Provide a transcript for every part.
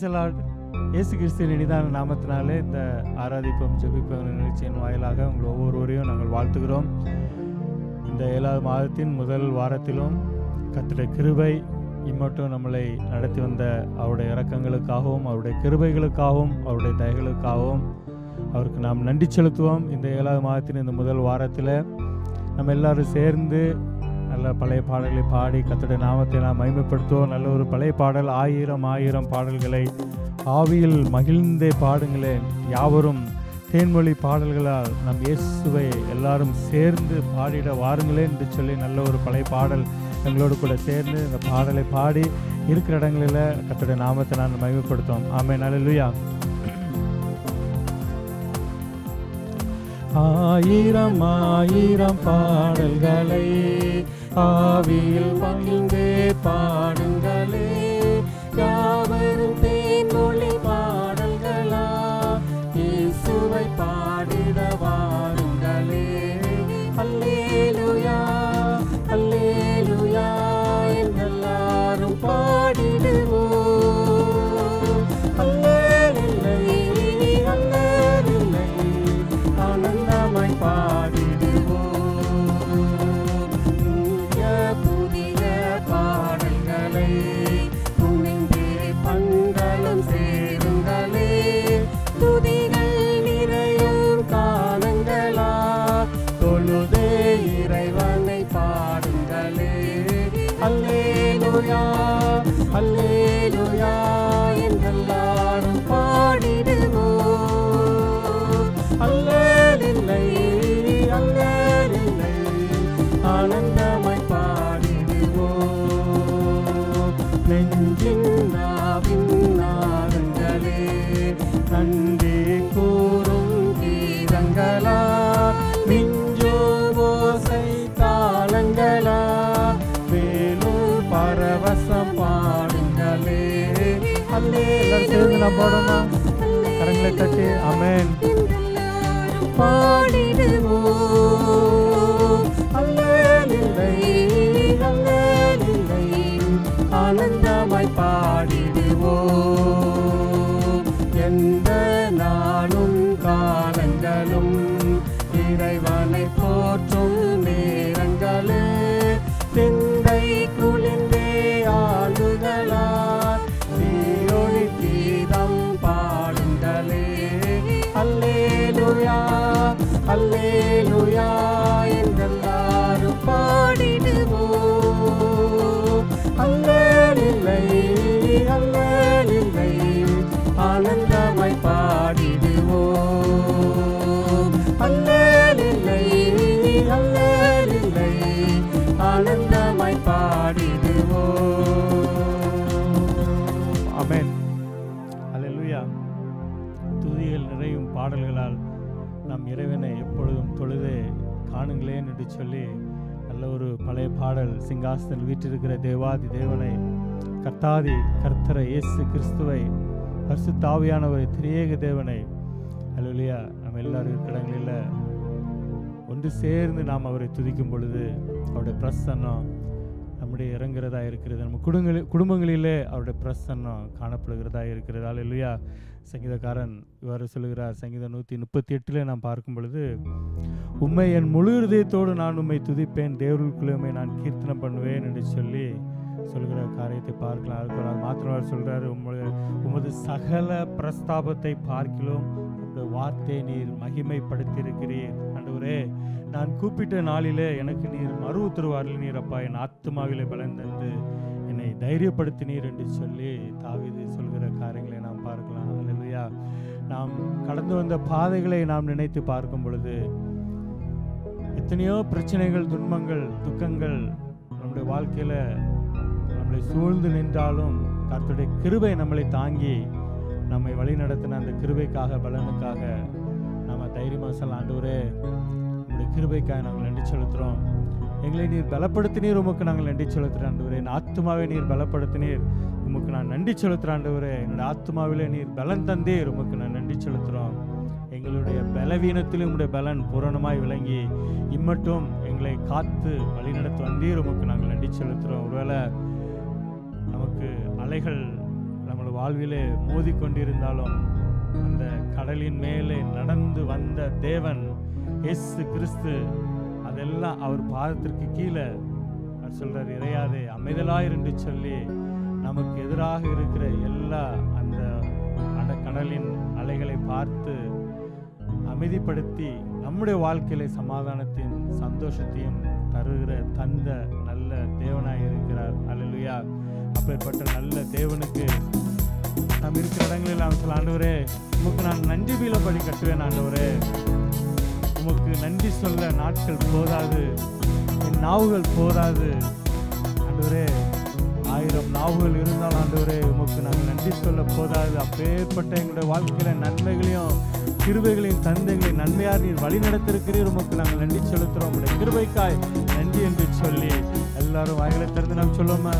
பிரைசலாட் இயேசு கிறிஸ்துவின் இனிதான நாமத்தினாலே இந்த ஆராதிப்போம் ஜெபிப்போம் நிகழ்ச்சியின் வாயிலாக உங்கள் ஒவ்வொருவரையும் நாங்கள் வாழ்த்துகிறோம் இந்த ஏழாவது மாதத்தின் முதல் வாரத்திலும் கர்த்தருடைய கிருபை இம்மட்டும் நம்மளை நடத்தி வந்த அவருடைய இரக்கங்களுக்காகவும் அவருடைய கிருபைகளுக்காகவும் அவருடைய தயகளுக்காகவும் அவருக்கு நாம் நன்றி செலுத்துவோம் இந்த ஏழாவது மாதத்தின் இந்த முதல் வாரத்தில் நம்ம எல்லாரும் சேர்ந்து நல்ல பழைய பாடல்களை பாடி கர்த்தருடைய நாமத்தை நாம் மகிமைப்படுத்துவோம் நல்ல ஒரு பழைய பாடல் ஆயிரம் ஆயிரம் பாடல்களை ஆவியில் மகிழ்ந்தே பாடுங்களேன் யாவரும் தேன்மொழி பாடல்களால் நம் இயேசுவை எல்லாரும் சேர்ந்து பாடிட வாருங்களேன் என்று சொல்லி நல்ல ஒரு பழைய பாடல் எங்களோடு கூட சேர்ந்து இந்த பாடலை பாடி இருக்கிற இடங்களில் கர்த்தருடைய நாமத்தை நான் மகிமைப்படுத்துவோம் ஆமே நல்லலுயா ஆயிரம் ஆயிரம் பாடல்களை ஆவியில் மகிழ்ந்தே பாடுங்களே யாவரும் தேன்மொழி பாடல்களா இயேசுவை பாடிட வாருங்களே அல்லேலுயா அல்லேலுயா என்றெல்லாரும் பாடிடுவோம் அல்லேலில்லை அல்லேலில்லை ஆனந்தமாய் பாடிடுவோம் புதிய புதிய பாடல்களை துணிந்தே பண்களும் சேருங்களே துதிகள் நிறையும் காலங்களா தொழுதே இறைவனை பாடுங்களே அல்லேலுயா அல்லேலுயா என்றெல்லாரும் பாடிடுவோம் அல்லேலில்லை அல்லேலில்லை ஆனந்தமாய் பாடிடுவோம் நெஞ்சின் நாவின் நாதங்களே நன்றி கூறும் கீதங்களா மிஞ்சோ ஓசை தாளங்களா வேலும் பரவசம் பாடுங்களே அல்லே எல்லாரும் சேர்ந்து நான் பாடணும் கரங்களை தட்டி அமேன் பாடிடுவோம் அல்லேலில்லை அல்லேலில்லை ஆனந்தமாய் பாடிடுவோம் எந்த நாளும் காலங்களும் இறைவனை போற்றும் நேரங்களே சிந்தை குளிர்ந்தே ஆளுகளா சீரொளி கீதம் பாடுங்களே அல்லேலுயா அல்லேலுயா என்றெல்லாரும் பாடிடுவோம் அல்லேலில்லை அல்லேலில்லை ஆனந்தமாய் பாடிடுவோம் அல்லேலில்லை அல்லேலில்லை ஆனந்தமாய் பாடிடுவோம் ஆமென் அல்லேலூயா துதிகள் நிறையும் பாடல்களால் நம் இறைவனை எப்பொழுதும் தொழுதே காணுங்களேன் என்று சொல்லி நல்ல ஒரு பழைய பாடல் சிங்காசனில் வீற்றிருக்கிற தேவாதி தேவனை கர்த்தாதி கர்த்தரை இயேசு கிறிஸ்துவை பரிசுத்தாவியானவரை திரியேக தேவனை அல்லேலூயா நம்ம எல்லாரும் இருக்கிற இடங்களில் ஒன்று சேர்ந்து நாம் அவரை துதிக்கும் பொழுது அவருடைய பிரசன்னம் நம்முடைய இறங்குறதா இருக்கிறது நம்ம குடும்பங்களில் குடும்பங்களிலே அவருடைய பிரசன்னம் காணப்படுகிறதா இருக்கிறது அல்லேலூயா சங்கீதக்காரன் இவ்வாறு சொல்லுகிறார் சங்கீதம் நூற்றி முப்பத்தி எட்டில் நாம் பார்க்கும் பொழுது உம்மை என் முழு இருதயத்தோடு நான் உம்மை துதிப்பேன் தேவர்களுக்குள்ளே உம்மை நான் கீர்த்தனம் பண்ணுவேன் என்று சொல்லி சொல்கிற காரியத்தை பார்க்கலாம் அதுக்கு அது மாத்திரம் அவர் சொல்றாரு உம்முடைய உமது சகல பிரஸ்தாபத்தை பார்க்கிலும் உம்முடைய வார்த்தை நீர் மகிமைப்படுத்தியிருக்கிறீர் ஆண்டவரே நான் கூப்பிட்ட நாளிலே எனக்கு நீர் மறு உத்தரவாரில் நீர் அப்பா என் ஆத்மாவிலே பலன் தந்து என்னை தைரியப்படுத்தினீர் என்று சொல்லி தாவீது சொல்கிற காரியங்களை நாம் பார்க்கலாம் அல்லேலூயா நாம் கடந்து வந்த பாதைகளை நாம் நினைத்து பார்க்கும் பொழுது எத்தனையோ பிரச்சனைகள் துன்பங்கள் துக்கங்கள் நம்முடைய வாழ்க்கையில நம்மளை சூழ்ந்து நின்றாலும் கர்த்தருடைய கிருபை நம்மளை தாங்கி நம்மை வழிநடத்தின அந்த கிருபைக்காக பலனுக்காக நாம தைரியமா சொல்ல ஆண்டவரே உங்களுடைய கிருபைக்காக நாங்கள் நன்றி செலுத்துறோம் எங்களை நீர் பலப்படுத்தினீர் உமக்கு நாங்கள் நன்றி செலுத்துகிறோம் ஆண்டவரே என் ஆத்மாவை நீர் பலப்படுத்தினீர் உமக்கு நான் நன்றி செலுத்துகிறேன் ஆண்டவரே என்னோட ஆத்மாவிலே நீர் பலன் தந்தீர் உமக்கு நான் நன்றி செலுத்துகிறோம் எங்களுடைய பலவீனத்திலும் உங்களுடைய பலன் பூரணமாய் விளங்கி இம்மட்டும் எங்களை காத்து வழிநடத்தி வந்தீர் உமக்கு நாங்கள் நன்றி செலுத்துகிறோம் ஒருவேளை நமக்கு அலைகள் நம்ம வாழ்விலே மோதிக்கொண்டிருந்தாலும் அந்த கடலின் மேலே நடந்து வந்த தேவன் இயேசு கிறிஸ்து அதெல்லாம் அவர் பாதத்திற்கு கீழே அவர் சொல்றார் இறையாதே அமைதலாயிரு என்று சொல்லி நமக்கு எதிராக இருக்கிற எல்லா அந்த அட கடலின் அலைகளை பார்த்து அமைதிப்படுத்தி நம்முடைய வாழ்க்கையில சமாதானத்தையும் சந்தோஷத்தையும் தருகிற தந்த நல்ல தேவனாய் இருக்கிறார் அல்லேலூயா அப்பேற்பட்ட நல்ல தேவனுக்கு நாம் இருக்கிற இடங்களில் அவன் சொல்ல ஆண்டவரே உமக்கு நான் நன்றி பீலப்படி கட்டுவேன் ஆண்டவரே உமக்கு நன்றி சொல்ல நாட்கள் போதாது என் நாவுகள் போதாது ஆண்டவரே ஆயிரம் நாவுகள் இருந்தாலும் ஆண்டவரே உமக்கு நாங்கள் நன்றி சொல்ல போதாது அப்பேற்பட்ட எங்களுடைய வாழ்க்கையில நன்மைகளையும் கிருபைகளையும் தந்தைகளையும் நன்மையார் நீர் வழி நடத்திருக்கிறீர் உமக்கு நாங்கள் நன்றி செலுத்துறோம் உங்களுடைய கிருபைக்காய் நன்றி என்று சொல்லி எல்லாரும் வாய்களை திறந்து நாம் சொல்லுவோமா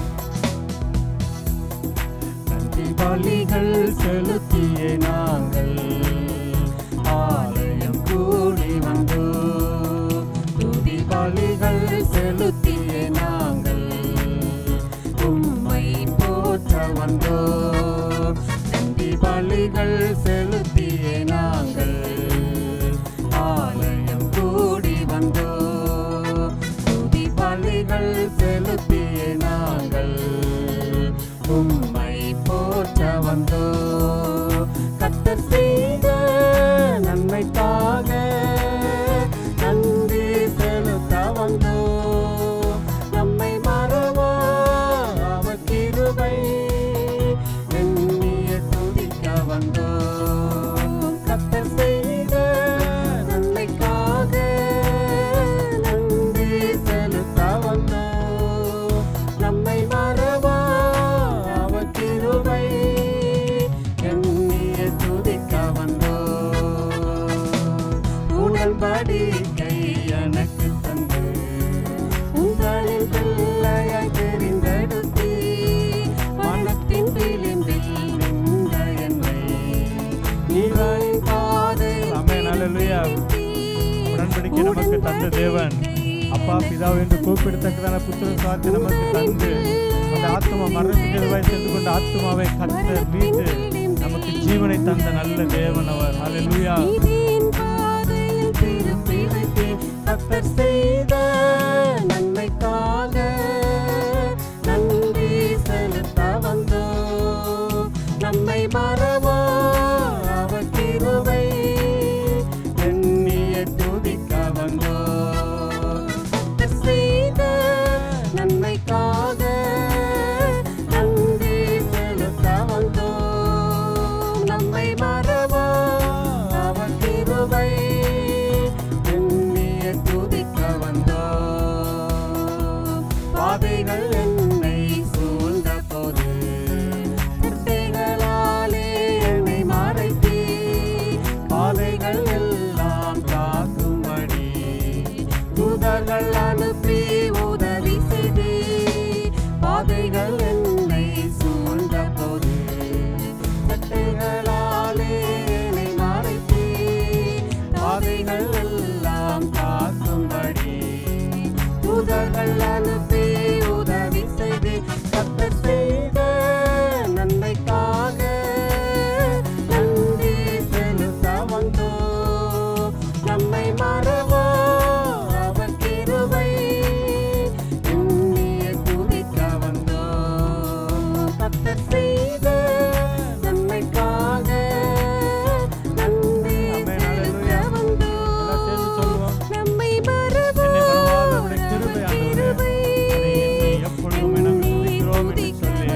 நன்றி பலிகள் செலுத்தியே நாங்கள் ஆலயம் கூடி வந்தோம் துதி பலிகள் செலுத்தியே நாங்கள் உம்மை போற்ற வந்தோம் நன்றி பலிகள் செலுத்தியே நாங்கள் ஆலயம் கூடி வந்தோம் துதி பலிகள் செலுத்தியே நாங்கள் உம்மை போற்ற வந்தோ கத்தர் செய்த நன்மைக்காக நன்றி செலுத்த வந்தோ நம்மை மறவா அவர் கிருபை எண்ணிய துதிக்க வந்தோ கத்தர் செய்த நன்மைக்காக நன்றி செலுத்த வந்தோ நம்மை மறவா அவர் கிருபை எண்ணிய துதிக்க வந்தோ உடன்படிக்கை எனக்கு தந்து உங்களின் பிள்ளையாய் தெரிந்தெடுத்தி மனத்தின் விளிம்பில் நின்ற என்னை இவரின் பாதையில் ஆமென், அல்லேலூயா. உடன்படிக்கை நமக்கு தந்த தேவன் அப்பா பிதாவை என்று கூப்பிடத்தக்கதான புத்திர சுவார்த்தை நமக்கு தந்து அந்த ஆத்மா மரணத்துக்கு எதுவாய் சென்று கொண்ட ஆத்மாவை கத்த மீட்டு நமக்கு ஜீவனை தந்த நல்ல தேவன் அவர் ஹalleluya நீதியின் பாதையில் திருப்பி வைத்தேன். கர்த்தர் செய்த நன்மைக்காக நன்றி செலுத்த வந்தோம். நம்மை மறவா அவர் கிருபை எண்ணிய துதிக்க வந்தோம். கர்த்தர் செய்த நன்மைக்காக நன்றி செலுத்த வந்தோம். நம்மை மறவா அவர் கிருபை எண்ணிய துதிக்க வந்தோம். பாதைகள் என்னை சூழ்ந்த போது குட்டைகளாலே என்னை மறைத்தீ பாதைகள் எல்லாம் காக்கும்படி தூதர்கள் அனுப்பி உதவி செய்தீ பாதைகள் என்னை சூழ்ந்த போது சட்டைகளாலே என்னை மறைத்தீ பாதைகள் எல்லாம் காக்கும்படி தூதர்கள் அனுப்பி உதவி செய்து கத்தர் செய்த நன்மைக்காக நன்றி செலுத்த வந்தோம் நம்மை மறவா அவர் கிருபை எண்ணிய துதிக்க வந்தோம் கத்தர் செய்த நன்மைக்காக நன்றி ஆமென், செலுத்த அல்லேலூயா. வந்தோம் எல்லாம் சேர்ந்து சொல்லுவோம் நம்மை மறவா என்னை மறவாத உம்முடைய கிருபை அவர் ஆண்டவரே. கிருபை அதை எண்ணி எப்பொழுதும் நாங்கள் துதிக்கிறோம் என்று சொல்லி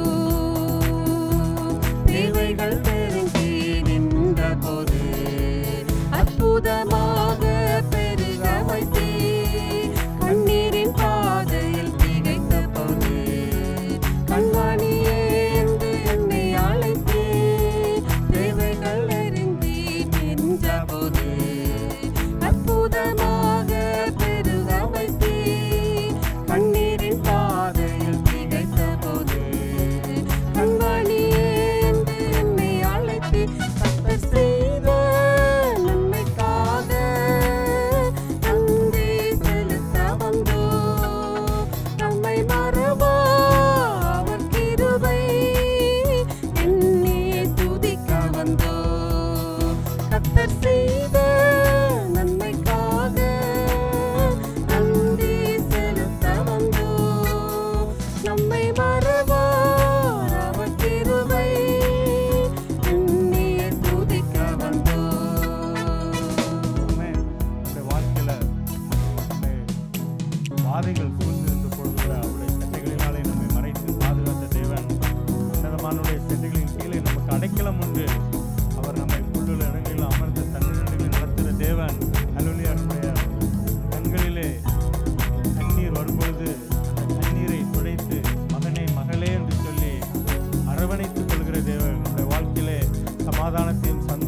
தேவைகள் பெருங்கி நின்ற போது அற்புதமாக பெருக வைத்தே கண்ணீரின் பாதையில் திகைத்த போது கண்மணியே என்று என்னை அழைத்தே தேவைகள் நெருங்கி நின்ற போது அற்புதமாக பெருக வைத்தே கண்ணீரின் பாதையில் திகைத்த போது கண்மணியே என்று என்னை அழைத்து கர்த்தர் செய்த நன்மைக்காக நன்றி செலுத்த வந்தோம் நம்மை மறவா அவர் கிருபை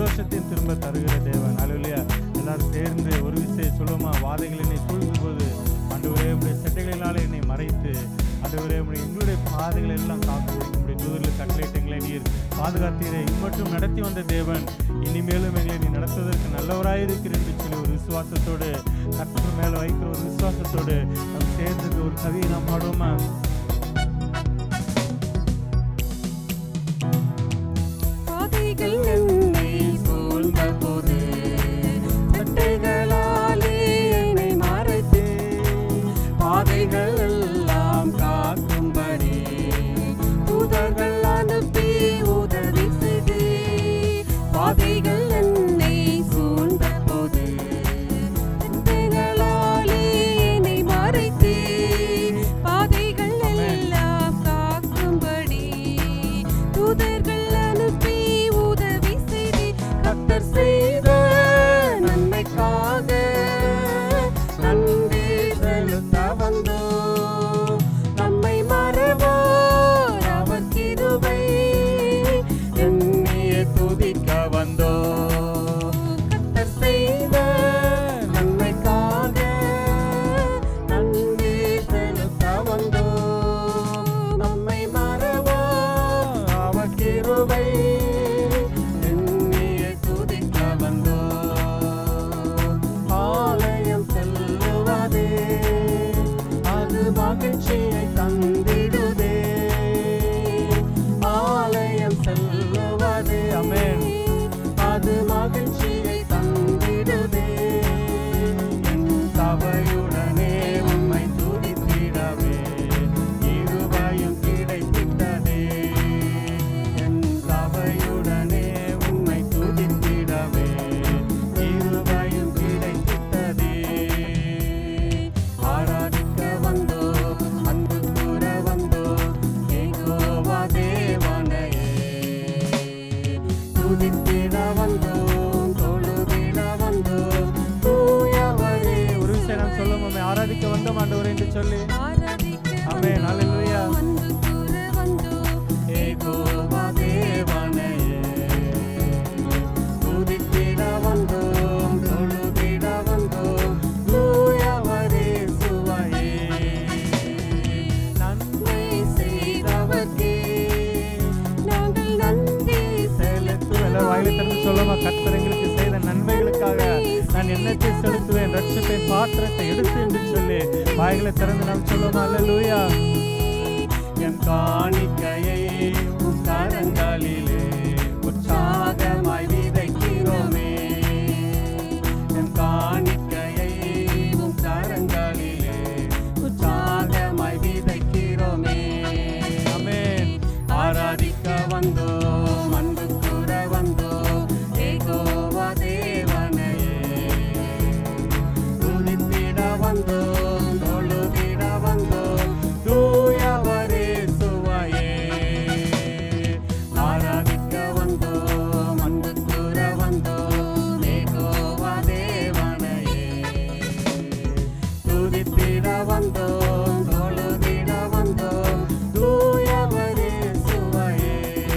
சந்தோஷத்தையும் திரும்ப தருகிற தேவன் அலுவலியா எல்லாரும் சேர்ந்து ஒரு விஷயம் சொல்லுமா வாதைகள் என்னை சூழ்ந்தும் போது ஆண்டவரே உடைய செட்டைகளினாலே என்னை மறைத்து ஆண்டவரே உடைய எங்களுடைய பாதைகளை எல்லாம் காக்க உடைய தூதரில் கட்டளையிட்டங்களை நீர் பாதுகாத்தீரை இம்மட்டும் நடத்தி வந்த தேவன் இனிமேலும் எங்களை நீ நடத்துவதற்கு நல்லவராயிருக்கிறேன் என்று சொல்லி ஒரு விசுவாசத்தோடு கர்த்தர் மேல வைக்கிற ஒரு விசுவாசத்தோடு நாம் சேர்ந்து ஒரு கவியை நாம் பாடுவோமா பாதைகள் என்னை சூழ்ந்தபோது, சட்டைகளாலே என்னை மறைத்து, பாதைகள் எல்லாம் காக்கும்படி, தூதர்கள் அனுப்பி உதவி செய்து, பாதைகள் என்னை சூழ்ந்தபோது, சட்டைகளாலே என்னை மறைத்து, பாதைகள் எல்லாம் காக்கும்படி தூதர்கள் அனுப்பி உதவி செய்தி கத்தர் செய்த நன்மைக்காக நன்றி செலுத்த வந்தோம் நம்மை மறவார் அவர் கிருபை எண்ணிய துதிக்க வந்தோம் கத்தர் செய்த நன்மைக்காக நன்றி செலுத்த வந்தோம் நம்மை மறவா அவர் கிருபை எண்ணிய துதிக்க வந்தோம் ஆலயம் செல்லுவதே அது மகிழ்ச்சியை தந்திடுதே ஆலயம் செல்லுவதே ஆமென். அது மகிழ்ச்சியை தந்திடுதே என் சபையுடனே உம்மை துதித்திடவே இருபையும் கிடைத்திட்டதே என் சபையுடனே உம்மை துதித்திடவே இருபையும் கிடைத்திட்டதே ஆராதிக்க வந்தோ அன்பு கூற வந்தோ ஏகோவா தேவனையே துதித்திட வந்தோம் தொழுதிட வந்தோம் தூயவரே ஒரு விஷயம் நாம் சொல்லுவோம் ஆராதிக்க வந்தோம் ஆண்டவரே என்று சொல்லி ஆமென். ஹalleluya. ஏகோவா தேவனையே துதித்திட வந்தோம் தொழுதிட வந்தோம் தூயவரே சுவையே நன்மை செய்தவர்க்கே நாங்கள் நன்றி செலுத்துவோம் எல்லாரும் வாயிலை திறந்து சொல்லுமா கர்த்தர் எங்களுக்கு செய்த நன்மைகளுக்காக நான் என்னத்தை செலுத்துவேன் ரட்சத்தை பாத்திரத்தை எடுத்து என்று சொல்லி வாய்களை திறந்து நாம் சொல்லுவோமா அல்லேலூயா என் காணிக்கையை உம் கரங்களிலே உற்சாகமாய் விதைக்கிறோமே என் காணிக்கையை உம் கரங்களிலே உற்சாகமாய் விதைக்கிறோமே ஆமென் ஆராதிக்க வந்தோம் அன்பு கூற வந்தோம் ஏகோவா தேவனையே துதித்திட வந்தோம் தொழுதிட வந்தோம் தூயவரே சுவையே ஆராதிக்க வந்தோம் அன்பு கூற வந்தோம் ஏகோவா தேவனையே துதித்திட வந்தோம் தொழுதிட வந்தோம் தூயவரே சுவையே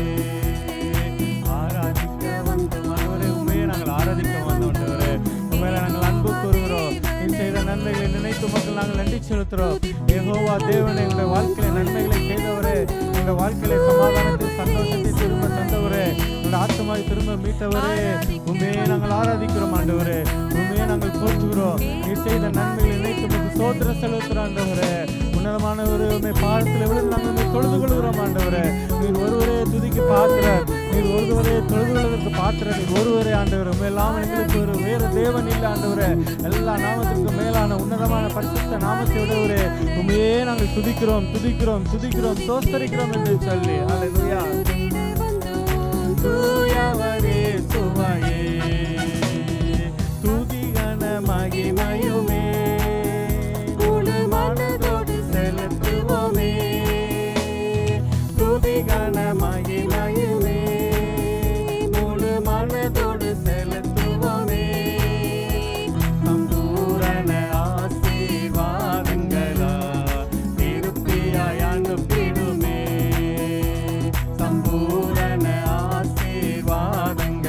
ஆராதிக்க வந்தோம் ஆண்டவரே உண்மையை நாங்கள் ஆராதிக்க வந்தோம் ஆண்டவரே உண்மையில நாங்கள் அன்பு கூறுகிறோம் நீ செய்த நன்மைகளை நினைத்து மக்கள் நாங்கள் நன்றி செலுத்துகிறோம் யெகோவா தேவன் எங்களுடைய வாழ்க்கையில நன்மைகளை செய்தவரே எங்களுடைய வாழ்க்கையில சமாதானத்தை சந்தோஷத்தை திரும்ப தந்தவரே எங்களுடைய ஆத்மாவை திரும்ப மீட்டவரே உண்மையை நாங்கள் ஆராதிக்கிறோம் ஆண்டவரே உண்மையை நாங்கள் போற்றுகிறோம் நீ செய்த நன்மைகளை நினைத்து மக்கள் சோதர செலுத்துகிறோம் ஆண்டவரே உன்னதமான ஒரு உண்மை பாதத்தில் விழுந்து நாங்கள் உண்மை தொழுது கொள்கிறோம் ஆண்டவரே நீர் ஒருவரே துதிக்கு பாத்திரர் நீர் ஒருவரே தொழுது கொள்வதற்கு பாத்திரர் நீர் ஒருவரே ஆண்டவர் உண்மை எல்லாம் எங்களுக்கு ஒரு வேறு தேவன் இல்லை ஆண்டவரே எல்லா நாமத்திற்கு மேலான உன்னதமான பரிசுத்த நாமத்தை விடவரே உண்மையே நாங்கள் துதிக்கிறோம் துதிக்கிறோம் துதிக்கிறோம் சோஸ்தரிக்கிறோம் என்று சொல்லி அல்லேலூயா தூயவரே சுவையே துதிகன மகிமையுமே முழு மனதோடு செலுத்துவோமே துதிகன மகிமையுமே முழு மனதோடு செலுத்துவோமே சம்பூரண ஆசீர்வாதங்களா திருப்தியாய் அனுப்பிடுமே சம்பூரண ஆசீர்வாதங்களா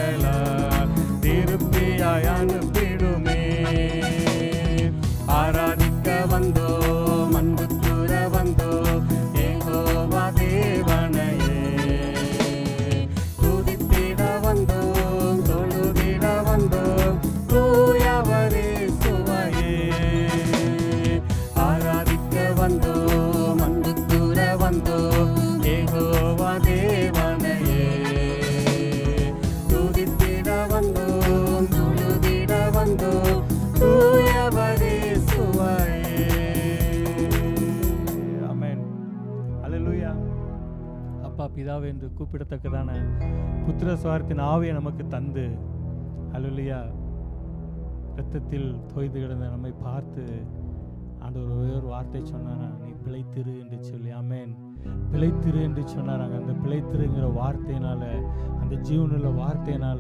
பிதாவே என்று கூப்பிடத்தக்கதான புத்திர சுவாரத்தின் ஆவியை நமக்கு தந்து அல்லையா இரத்தத்தில் தோய்ந்து கிடந்த நம்மை பார்த்து ஆண்டவர் ஒரே ஒரு வார்த்தை சொன்னாரா நீ பிழைத்திரு என்று சொல்லி ஆமென் பிழைத்திரு என்று சொன்னாராங்க அந்த பிழைத்திருங்கிற வார்த்தையினால அந்த ஜீவனுள்ள வார்த்தையினால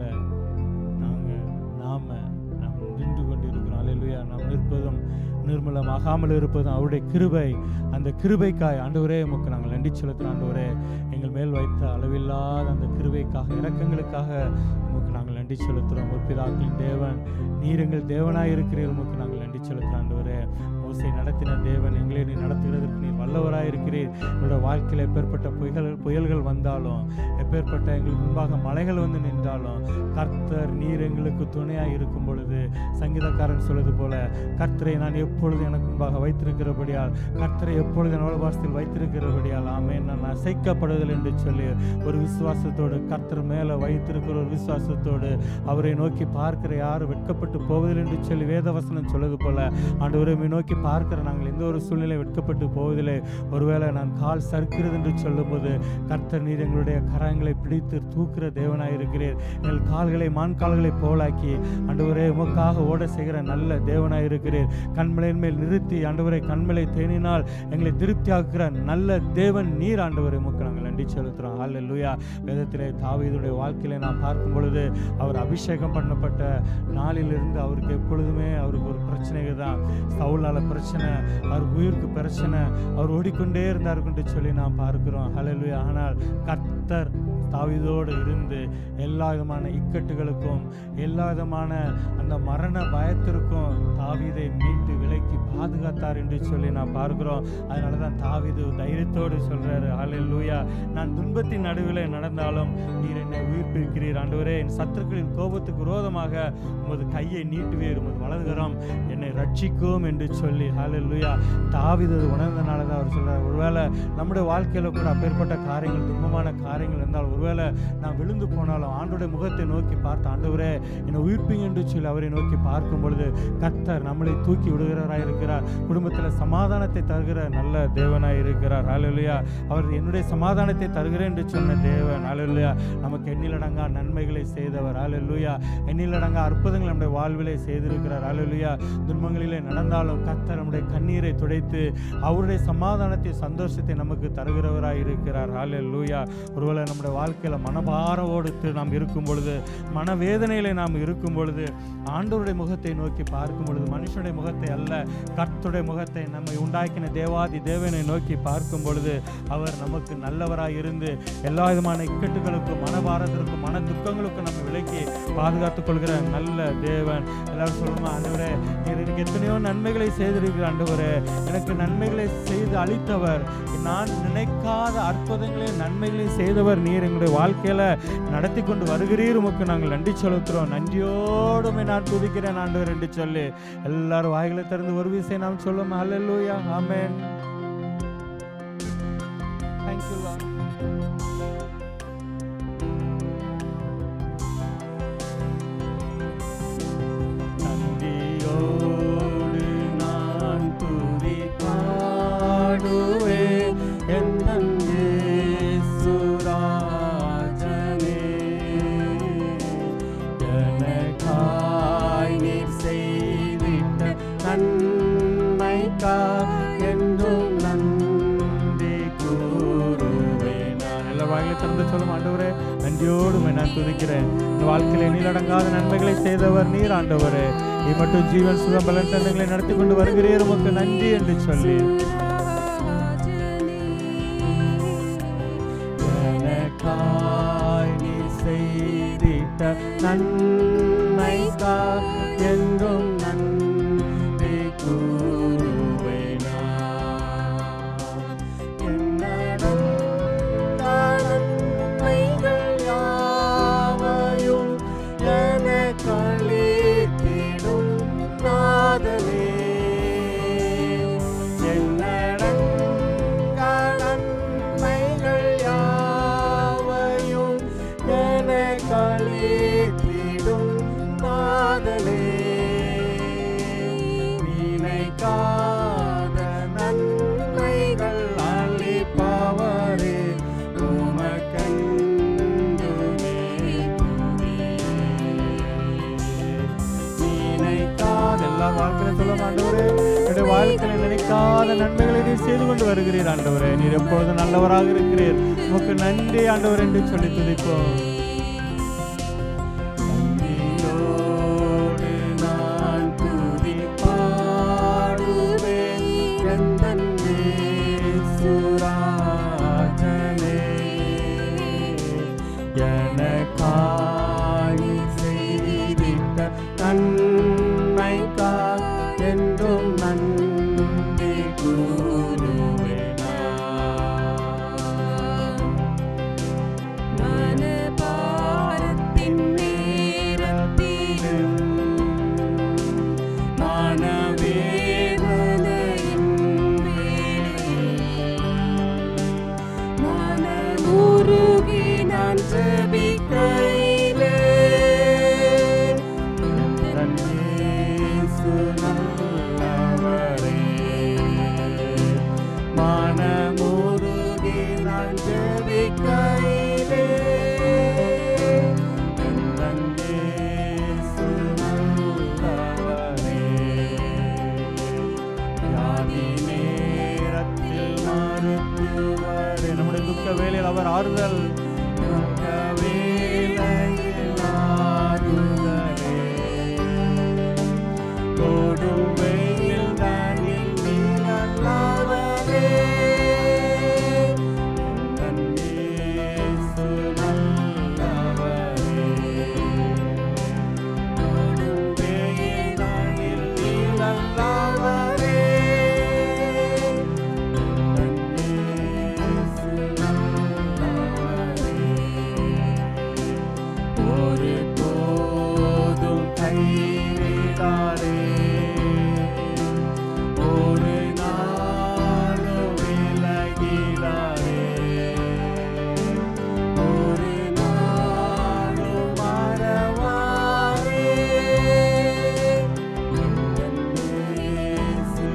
நாங்கள் நாம நாம் நின்று கொண்டு இருக்கிறோம் அல்லேலூயா நாம் நிற்பதும் நிர்மலமாகாமல் இருப்பதும் அவருடைய கிருபை அந்த கிருபைக்காய் ஆண்டவரே உமக்கு நாங்கள் நன்றி செலுத்துகிறோம் ஆண்டவரே எங்கள் மேல் வைத்த அளவில்லாத அந்த கிருபைக்காக இரக்கங்களுக்காக உமக்கு நாங்கள் நன்றி செலுத்துகிறோம் முற்பிதாக்களின் தேவன் நீர் எங்கள் தேவனாய் இருக்கிறீர் உமக்கு நாங்கள் நன்றி செலுத்துகிறோம் ஆண்டவரே மோசை நடத்தின தேவன் எங்களை நீ நடத்துகிறதற்கு நீர் வல்லவராய் இருக்கிறீர் என்னோட வாழ்க்கையில் எப்பேற்பட்ட புயல் புயல்கள் வந்தாலும் எப்பேற்பட்ட எங்களுக்கு முன்பாக மலைகள் வந்து நின்றாலும் கர்த்தர் நீர் எங்களுக்கு துணையாக இருக்கும் பொழுது சங்கீதக்காரன் சொல்வது போல கர்த்தரை நான் எப்பொழுது எனக்கு முன்பாக வைத்திருக்கிறபடியால் கர்த்தரை எப்பொழுது என் பாசத்தில் வைத்திருக்கிறபடியால் ஆமே நான் அசைக்கப்படுதல் என்று சொல்லி ஒரு விசுவாசத்தோடு கர்த்தர் மேலே வைத்திருக்கிற ஒரு விசுவாசத்தோடு அவரை நோக்கி பார்க்கிற யாரும் வெட்கப்பட்டு போவதில்லை என்று சொல்லி வேதவசனம் சொல்வது போல ஆண்டவரை நோக்கி பார்க்கிற நாங்கள் எந்த ஒரு சூழ்நிலை வெட்கப்பட்டு போவதில்லை ஒருவேளை நான் கால் சறுக்கிறது என்று சொல்லும்போது கர்த்தர் நீர் எங்களுடைய கரங்களை பிடித்து தூக்குற தேவனாய் இருக்கிறீர் எங்கள் கால்களை மான் கால்களை போலாக்கி ஆண்டவரே உமக்காக ஓட செய்கிற நல்ல தேவனாய் இருக்கிறீர் கண்மலையின் மேல் நிறுத்தி ஆண்டவரை கண்மலை தேனினால் எங்களை திருப்தியாக்குற நல்ல தேவன் நீர் ஆண்டவரை உமக்கு நாங்கள் நன்றி செலுத்துகிறோம் ஹalleluya வேதத்திலே தாவீதுடைய வாழ்க்கையில நாம் பார்க்கும் பொழுது அவர் அபிஷேகம் பண்ணப்பட்ட நாளிலிருந்து அவருக்கு எப்பொழுதுமே அவருக்கு ஒரு பிரச்சனைகள் தான் சவுலால பிரச்சனை அவர் உயிருக்கு பிரச்சனை அவர் ஓடிக்கொண்டே இருந்தார் என்று சொல்லி நாம் பார்க்கிறோம் ஹalleluya ஆனால் கர்த்தர் தாவீதோடு இருந்து எல்லா விதமான இக்கட்டுகளுக்கும் எல்லா விதமான அந்த மரண பயத்திற்கும் தாவீதை மீட்டு விலக்கி பாதுகாத்தார் என்று சொல்லி நாம் பார்க்கிறோம் அதனால தான் தாவீது தைரியத்தோடு சொல்றாரு ஹalleluya நான் துன்பத்தின் நடுவில் நடந்தாலும் நீர் என்னை உயிர்ப்பிக்கிறீர் ஆண்டவரே என் சத்துருக்களின் கோபத்துக்கு விரோதமாக உமது கையை நீட்டுவீர் உமது வலதுகரம் என்னை ரட்சிக்கும் என்று சொல்லி ஹalleluya தாவீது அது உணர்ந்தனால தான் அவர் சொல்றார் ஒருவேளை நம்முடைய வாழ்க்கையில கூட அப்பேற்பட்ட காரியங்கள் துன்பமான காரியங்கள் இருந்தால் ஒருவேளை நான் விழுந்து போனாலும் ஆண்டோடைய முகத்தை நோக்கி பார்த்து ஆண்டவரே என்னை உயிர்ப்பீங்க என்று சொல்லி அவரை நோக்கி பார்க்கும் பொழுது கர்த்தர் நம்மளை தூக்கி விடுகிறவராய் இருக்கிறார் குடும்பத்தில் சமாதானத்தை தருகிற நல்ல தேவனாய் இருக்கிறார் ஹalleluya அவர் என்னுடைய சமாதானத்தை தருகிறேன் என்று சொன்ன தேவன் ஹalleluya நமக்கு எண்ணிலடங்கா நன்மைகளை செய்தவர் ஹalleluya எண்ணிலடங்கா அற்புதங்கள் நம்முடைய வாழ்விலே செய்திருக்கிறார் ஹalleluya துன்பங்களிலே நடந்தாலும் கர்த்தர் நம்முடைய கண்ணீரை துடைத்து அவருடைய சமாதானத்தை சந்தோஷத்தை நமக்கு தருகிறவராய் இருக்கிறார் ஹalleluya ஒருவேளை நம்முடைய வாழ்க்கையில் மனபாரவோடு நாம் இருக்கும் பொழுது மனவேதனையிலே நாம் இருக்கும் பொழுது ஆண்டவருடைய முகத்தை நோக்கி பார்க்கும் பொழுது மனுஷனுடைய முகத்தை அல்ல கர்த்தருடைய முகத்தை நம்மை உண்டாக்கின தேவாதி தேவனை நோக்கி பார்க்கும் பொழுது அவர் நமக்கு நல்லவராய் இருந்து எல்லா விதமான இக்கட்டுகளுக்கும் மனபாரத்திற்கும் மன துக்கங்களுக்கும் நம்ம விலக்கி பாதுகாத்துக் கொள்கிற நல்ல தேவன் எல்லாரும் சொல்லுமா ஆண்டவரே நீர் எனக்கு எத்தனையோ நன்மைகளை செய்திருக்கிற ஆண்டவரே எனக்கு நன்மைகளை செய்து அளித்தவர் நான் நினைக்காத அற்புதங்களையும் நன்மைகளையும் செய்தவர் நீர் எங்களுடைய வாழ்க்கையில நடத்தி கொண்டு வருகிறீர் உமக்கு நாங்கள் நன்றி செலுத்துறோம் நன்றியோடுமே நான் துதிக்கிறேன் ஆண்டவர் என்று சொல்லி எல்லாரும் வாய்களை திறந்து ஒரு விஷயம் நாம் சொல்லும் ஹalleluya ஆமென் Thank you Lord நன்றியோடு நான் துதி பாடுவேன் என் சுராஜனே எனக்காய் நீர் செய்திட்ட நன்மைக்கா என்றும் நன்றி கூறுவேன் நான் எல்லா வாயிலை திறந்து சொல்லும் ஆண்டவரே நன்றியோடு உம்மை நான் துதிக்கிறேன் இந்த வாழ்க்கையில நீலடங்காத நன்மைகளை செய்தவர் நீர் ஆண்டவரே நீ மட்டும் ஜீவன் சுகம் பலன் தந்தங்களை நடத்தி கொண்டு வருகிறீர் உமக்கு நன்றி என்று சொல்லி எனக்காய் நீ செய்திட்ட நன்மைக்கா என்றும் நன்றி கூறுவேனா நன்மைகள் யாவையும் எனக்களித்திடும் நாதனே என்னடங்க நன்மைகள் யாவையும் எனக்களித்திடும் நாதனே நினைக்காத நன்மைகளை நீர் செய்து கொண்டு வருகிறீர் ஆண்டவரே நீர் எப்பொழுதும் நல்லவராக இருக்கிறீர் உமக்கு நன்றி ஆண்டவர் என்று சொல்லி துதிப்போம் நன்றியோடு நான் துதி பாடுவேன் எந்தன் இயேசுராஜனே. எனக்காய் செய்திட்ட நன்மைக்காய் என்றும் நன்றி கூறுவேன் நான். மனபாரத்தின் நேரத்திலும் மனவேதனையின் வேளையில் மனமுருகி நான் ஜெபிக்கையிலே தன் இயேசு நல்லவரே. மனமுருகி நான் ஜெபிக்கையிலே, தன் இயேசு நல்லவரே. வியாதி நேரத்தில் மருத்துவரே, நம்முடைய துக்க வேலையில் அவர் ஆறுதல் துக்க வேளையில் ஆறுதலே. கொடும் வெயில் தனில் நீ நல்லவரே. தன் இயேசு நல்லவரே. கொடும் வெயில் தனில் நீ நல்லவரே. தன் இயேசு நல்லவரே. ஒரு போதும் கைவிடாரே ஒரு நாளும் விலகிடாரே ஒரு நாளும் மறவாரே என் இயேசு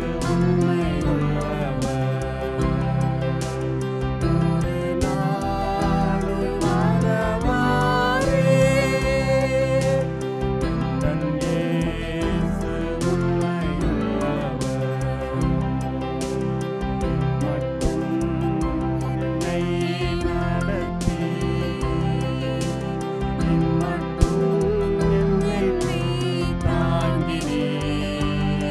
உண்மையுள்ளவர் ஒரு நாளும் மறவாரே தன் இயேசு உண்மையுள்ளவர் மட்டும் என்னை நடத்தி இம்மட்டும் என்னை நீ தாங்கினீர்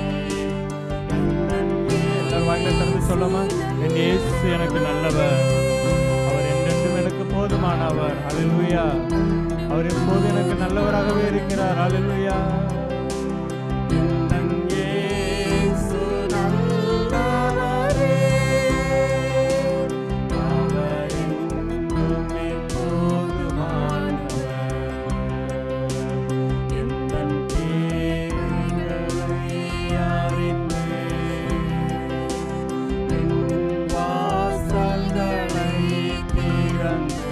என் எல்லாரும் வாயில திறந்து சொல்லமா என் இயேசு எனக்கு நல்லவர் அவர் என்றென்றும் எனக்கு போதுமானவர் ஹalleluya அவர் எப்போது எனக்கு நல்லவராகவே இருக்கிறார் ஹalleluya என் இயேசு நல்லவரே. அவர் என்றுமே போதுமானவர். எந்தன் தேவைகளை அறிந்து, என் வாசல்களை திறந்து,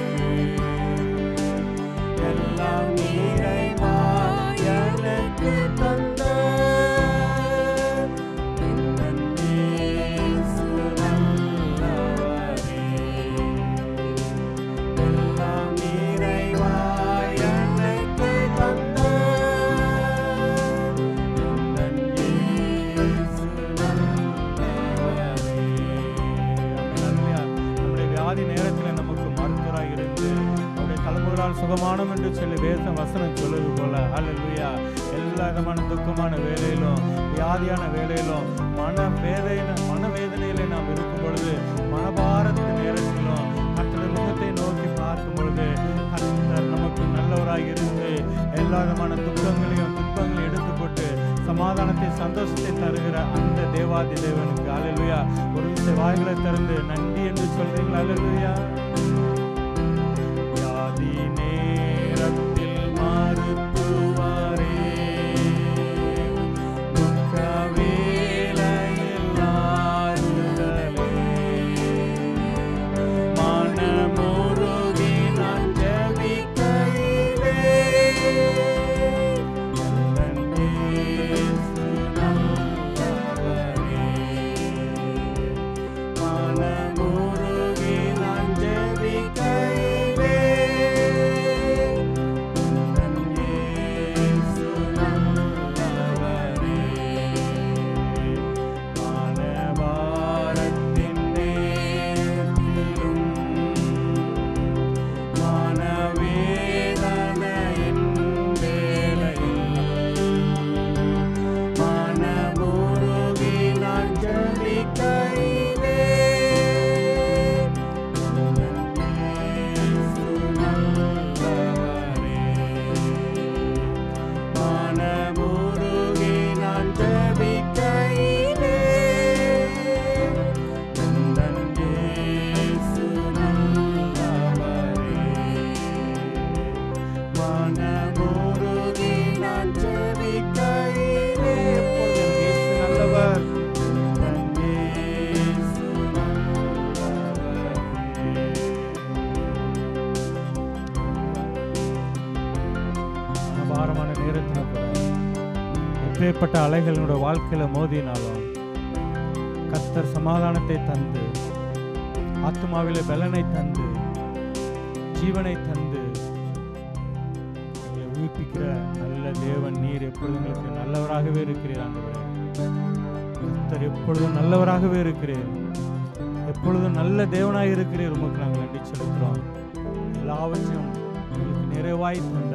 எல்லாம் நிறைவாய் எனக்கு தந்த என் இயேசு நல்லவரே. எல்லாம் நிறைவாய் எனக்கு தந்த என் இயேசு நல்லவரே. ஹalleluya நம்முடைய வியாதி நேரத்தில் நமக்கு மருத்துவராக இருந்து அவருடைய தலைமுறையால் சுகமானம் என்று சொல்லி வேத வசனம் சொல்லுது போல ஹalleluya எல்லா விதமான துக்கமான வேலையிலும் வியாதியான வேலையிலும் மன வேதனை மனவேதனையிலே நாம் இருக்கும் பொழுது மனபாரத்து நேரத்திலும் கர்த்தருடைய முகத்தை நோக்கி பார்க்கும் பொழுது கர்த்தர் நமக்கு நல்லவராக இருந்து எல்லா விதமான துக்கங்களையும் துன்பங்களையும் எடுத்துக்கொண்டு சமாதானத்தை சந்தோஷத்தை தருகிற அந்த தேவாதி தேவனுக்கு அலலுயா ஒரு விசை வாய்களை திறந்து நன்றி என்று சொல்றீங்களா அலலுயா வியாதி நேரத்தில் மருத்துவரே துக்க வேளையில் ஆறுதலே மனமுருகி நான் ஜெபிக்கையிலே என் இயேசு நல்லவரே. மனமுருகி நான் ஜெபிக்கையிலே நேரத்தில் கூட எப்பேற்பட்ட அலைகள் என்னோட வாழ்க்கையில் மோதினாலும் கர்த்தர் சமாதானத்தை தந்து ஆத்மாவிலே பலனை தந்து ஜீவனை தந்து எங்களை உயிர்ப்பிக்கிற நல்ல தேவன் நீர் எப்பொழுதும் எங்களுக்கு நல்லவராகவே இருக்கிறீர் ஆண்டவரே கர்த்தர் எப்பொழுதும் நல்லவராகவே இருக்கிறீர் எப்பொழுதும் நல்ல தேவனாய் இருக்கிறீர் உமக்கு நாங்கள் நன்றி செலுத்துகிறோம் எல்லாவற்றையும் எங்களுக்கு நிறைவாய் தந்த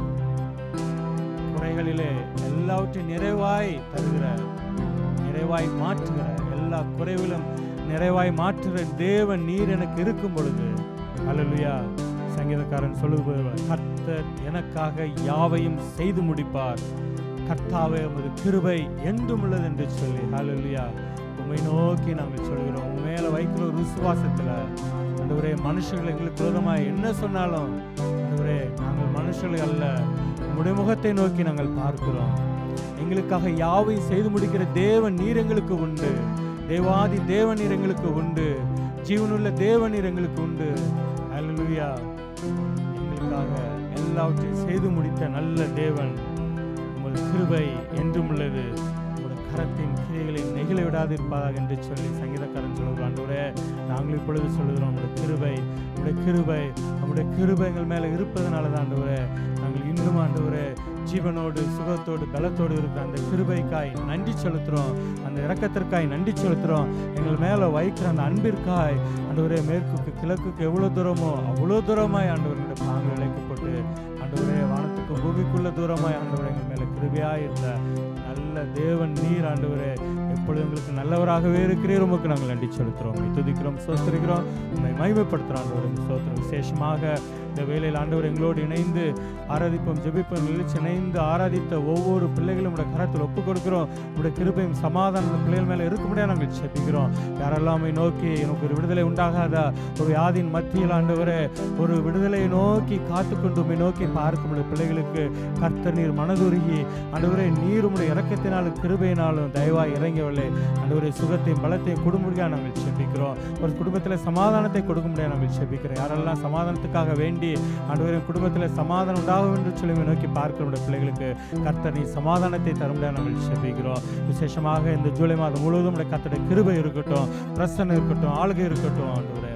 குறைகளிலே எல்லாவற்றையும் நிறைவாய் தருகிற நிறைவாய் மாற்றுகிற எல்லா குறைவிலும் நிறைவாய் மாற்றுகிற தேவன் நீர் எனக்கு இருக்கும் பொழுது அல்லலுயா சங்கீதக்காரன் சொல்லுவது போல, கர்த்தர் எனக்காக யாவையும் செய்து முடிப்பார் கர்த்தாவே உமது கிருபை என்றும் உள்ளது என்று சொல்லி ஹalleluya உம்மை நோக்கி நாங்கள் சொல்கிறோம் உன் மேல வைக்கிற ஒரு விசுவாசத்துல ஆண்டவரே மனுஷர்கள் எங்களுக்கு விரோதமாய் என்ன சொன்னாலும் ஆண்டவரே நாங்கள் மனுஷர்கள் அல்ல உம்முடைய முகத்தை நோக்கி நாங்கள் பார்க்கிறோம் எங்களுக்காக யாவையும் செய்து முடிக்கிற தேவன் நீர் எங்களுக்கு உண்டு தேவாதி தேவன் நீர் எங்களுக்கு உண்டு ஜீவனுள்ள தேவன் நீர் எங்களுக்கு உண்டு ஹalleluya எங்களுக்காக எல்லாவற்றையும் செய்து முடித்த நல்ல தேவன் உமது கிருபை என்றும் உள்ளது உமது கரத்தின் கிரியைகளை நெகிழ விடாதிருப்பதாக என்று சொல்லி சங்கீதக்காரன் சொல்லுவார் ஆண்டவரே நாங்கள் இப்பொழுது சொல்லுகிறோம் உங்களுடைய கிருபை உங்களுடைய கிருபை நம்முடைய கிருபை எங்கள் மேலே இருப்பதனால தான் ஆண்டவரே நாங்கள் இன்னும் ஆண்டவரே ஜீவனோடு சுகத்தோடு பலத்தோடு இருக்கிற அந்த கிருபைக்காய் நன்றி செலுத்துகிறோம் அந்த இரக்கத்திற்காய் நன்றி செலுத்துகிறோம் எங்கள் மேலே வைக்கிற அந்த அன்பிற்காய் ஆண்டவரே மேற்குக்கு கிழக்குக்கு எவ்வளோ தூரமோ அவ்வளோ தூரமாய் ஆண்டவர்களுடைய பாங்கு இழைக்கப்பட்டு ஆண்டவரே வானத்துக்கு பூமிக்குள்ள தூரமாய் ஆண்டவரே எங்கள் மேலே கிருபையாய் இருந்த நல்ல தேவன் நீர் ஆண்டவரே எப்பொழுது எங்களுக்கு நல்லவராகவே இருக்கிறீர் உமக்கு நாங்கள் நன்றி செலுத்துகிறோம் உம்மை துதிக்கிறோம் சோத்தரிக்கிறோம் உண்மை மகிமைப்படுத்துகிறோம் ஆண்டவர் சோத்திரம் விசேஷமாக இந்த வேலையில் ஆண்டவர் எங்களோடு இணைந்து ஆராதிப்போம் ஜெபிப்போம் நிகழ்ச்சி இணைந்து ஆராதித்த ஒவ்வொரு பிள்ளைகளும் உடைய கரத்தில் ஒப்புக் கொடுக்கிறோம் உடைய கிருபையும் சமாதானம் இந்த பிள்ளைகள் மேலே இருக்க முடியாது நாங்கள் ஜெபிக்கிறோம் யாரெல்லாம் உம்மை நோக்கி எனக்கு ஒரு விடுதலை உண்டாகாதா ஒரு வியாதியின் மத்தியில் ஆண்டவரே ஒரு விடுதலையை நோக்கி காத்துக்கொண்டு உம்மை நோக்கி பார்க்கும் உடைய பிள்ளைகளுக்கு கர்த்தர் நீர் மனதுருகி ஆண்டவரே நீர் உம்முடைய இறக்கத்தினாலும் கிருபையினாலும் தயவாய் இறங்கவில்லை ஆண்டவரே சுகத்தையும் பலத்தையும் கொடுமுடியாக நாங்கள் செபிக்கிறோம் ஒரு குடும்பத்தில் சமாதானத்தை கொடுக்க முடியாது நாங்கள் செபிக்கிறோம் யாரெல்லாம் சமாதானத்துக்காக வேண்டி ஆண்டவரே குடும்பத்தில் சமாதானம் உண்டாகும் என்று சொல்லி உம்மை நோக்கி பார்க்கிற உடைய பிள்ளைகளுக்கு கர்த்தர் நீ சமாதானத்தை தர முடியாது நாங்கள் செபிக்கிறோம் விசேஷமாக இந்த ஜூலை மாதம் முழுவதும் உடைய கர்த்தருடைய கிருபை இருக்கட்டும் பிரசன்னம் இருக்கட்டும் ஆளுகை இருக்கட்டும் ஆண்டவரே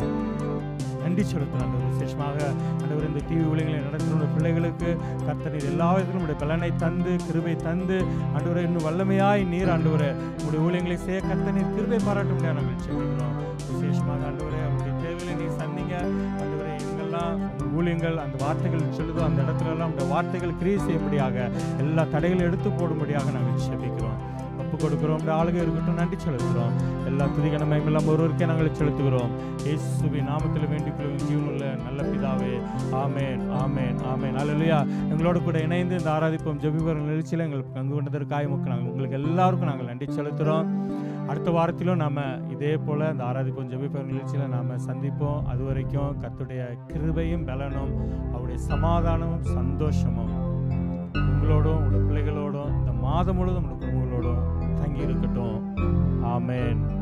நன்றி செலுத்துகிறோம் ஆண்டவரே. விசேஷமாக ஆண்டவர் இந்த டிவி ஊழியர்களை நடத்துகிற பிள்ளைகளுக்கு கர்த்தர் நீர் எல்லா விதத்திலும் உடைய பலனை தந்து கிருபை தந்து ஆண்டவரே இன்னும் வல்லமையாய் நீர் ஆண்டவரே உடைய ஊழியங்களை செய்ய கர்த்தர் நீர் கிருபை பாராட்ட முடியாது நாங்கள் செபிக்கிறோம் விசேஷமாக ஆண்டவரே அவருடைய தேவைகளை நீர் சந்திங்க ஆண்டவரே எங்கெல்லாம் உங்க ஊழியங்கள் அந்த வார்த்தைகள் சொல்லுதோ அந்த இடத்துல எல்லாம் அந்த வார்த்தைகள் கிரியை செய்யும்படியாக எல்லா தடைகளும் எடுத்து போடும்படியாக நாங்கள் செபிக்கிறோம் ஒப்பு கொடுக்கிறோம் இந்த ஆளுகை இருக்கட்டும் நன்றி செலுத்துகிறோம் எல்லா துதிகன மயமெல்லாம் ஒருவருக்கே நாங்கள் செலுத்துகிறோம் இயேசுவி நாமத்தில் வேண்டிக் கொள்ளும் ஜீவனுள்ள நல்ல பிதாவே ஆமேன் ஆமேன் ஆமேன் அல்லையா எங்களோட கூட இணைந்து இந்த ஆராதிப்போம் ஜெபிபர் நிகழ்ச்சியில் எங்களுக்கு பங்கு கொண்டதற்காக உமக்கு நாங்கள் உங்களுக்கு எல்லாருக்கும் நாங்கள் நன்றி செலுத்துகிறோம் அடுத்த வாரத்திலும் நாம இதே போல் இந்த ஆராதிப்போம் ஜெபிப்பர் நிகழ்ச்சியில் நாம சந்திப்போம் அது வரைக்கும் கர்த்தருடைய கிருபையும் பலனும் அவருடைய சமாதானமும் சந்தோஷமும் உங்களோடும் உங்களோட பிள்ளைகளோடும் இந்த மாதம் முழுவதும் உங்களோட குடும்பங்களோடும் தங்கி இருக்கட்டும் ஆமென்